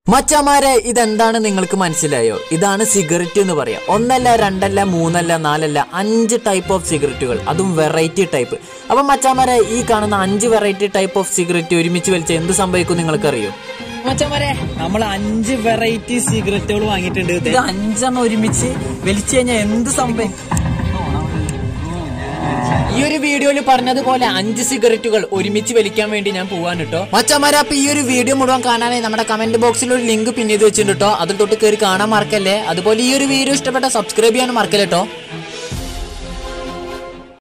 മച്ചമാരെ ഇതെന്താണ് നിങ്ങൾക്ക് മനസ്സിലായോ ഇതാണ് സിഗരറ്റ് എന്ന് പറയാം ഒന്നല്ല രണ്ടല്ല മൂന്നല്ല നാലല്ല അഞ്ച് ടൈപ്പ് ഓഫ് സിഗരറ്റുകൾ അതും വെറൈറ്റി ടൈപ്പ് അപ്പം മച്ചാമാരെ ഈ കാണുന്ന അഞ്ച് വെറൈറ്റി ടൈപ്പ് ഓഫ് സിഗരറ്റ് ഒരുമിച്ച് വലിച്ച എന്ത് സംഭവിക്കും നിങ്ങൾക്കറിയോ മച്ചന്മാരെ നമ്മൾ അഞ്ച് വെറൈറ്റി സിഗരറ്റുകൾ വാങ്ങിയിട്ടുണ്ട് ഇത് ഇത് അഞ്ചെണ്ണം ഒരുമിച്ച് വലിച്ചു കഴിഞ്ഞാൽ എന്ത് സംഭവം ഈ ഒരു വീഡിയോയിൽ പറഞ്ഞതുപോലെ അഞ്ച് സിഗരറ്റുകൾ ഒരുമിച്ച് വലിക്കാൻ വേണ്ടി ഞാൻ പോവാൻ കേട്ടോ മച്ചമാരെ അപ്പൊ ഈ ഒരു വീഡിയോ മുഴുവൻ കാണാനായി നമ്മുടെ കമന്റ് ബോക്സിൽ ഒരു ലിങ്ക് പിന്നീട് വെച്ചിട്ടുണ്ട് കേട്ടോ അതിൽ തൊട്ട് കയറി കാണാൻ മറക്കല്ലേ അതുപോലെ ഈ ഒരു വീഡിയോ ഇഷ്ടപ്പെട്ട സബ്സ്ക്രൈബ് ചെയ്യാൻ മറക്കല്ലേ കേട്ടോ